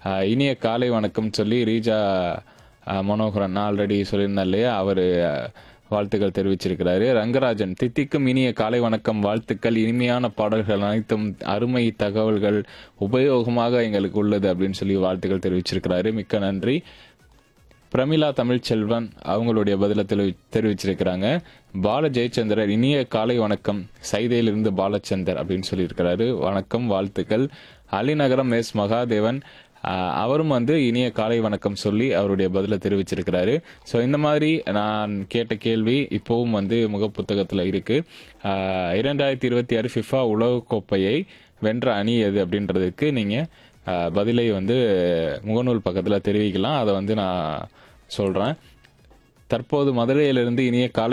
ஆஹ் இனிய காலை வணக்கம் சொல்லி ரீஜா ஆஹ் மனோகரன் நான் ஆல்ரெடி சொல்லியிருந்தேன் இல்லையா அவர் வாழ்த்துக்கள் தெரிவிச்சிருக்கிறாரு ரங்கராஜன் தித்திக்கும் இனிய காலை வணக்கம் வாழ்த்துக்கள் இனிமையான பாடல்கள் அனைத்தும் அருமை தகவல்கள் உபயோகமாக எங்களுக்கு உள்ளது அப்படின்னு சொல்லி வாழ்த்துக்கள் தெரிவிச்சிருக்கிறாரு மிக்க நன்றி பிரமிளா தமிழ்ச்செல்வன் அவங்களுடைய பதில தெரி- தெரிவிச்சிருக்கிறாங்க பால ஜெயச்சந்திரர் இனிய காலை வணக்கம் சைதையிலிருந்து பாலச்சந்தர் அப்படின்னு சொல்லியிருக்கிறாரு வணக்கம் வாழ்த்துக்கள் அலிநகரம் எஸ் மகாதேவன் ஆஹ், அவரும் வந்து இனிய காலை வணக்கம் சொல்லி அவருடைய பதில தெரிவிச்சிருக்கிறாரு ஸோ இந்த மாதிரி நான் கேட்ட கேள்வி இப்போவும் வந்து முகப்புத்தகத்தில் இருக்கு ஆஹ், இரண்டாயிரத்தி இருபத்தி ஆறு ஃபிஃபா உலகக்கோப்பையை வென்ற அணி எது அப்படின்றதுக்கு நீங்கள் பதிலை வந்து முகநூல் பக்கத்தில் தெரிவிக்கலாம் அதை வந்து நான் சொல்கிறேன் தற்போது மதுரையிலிருந்து இனிய காலை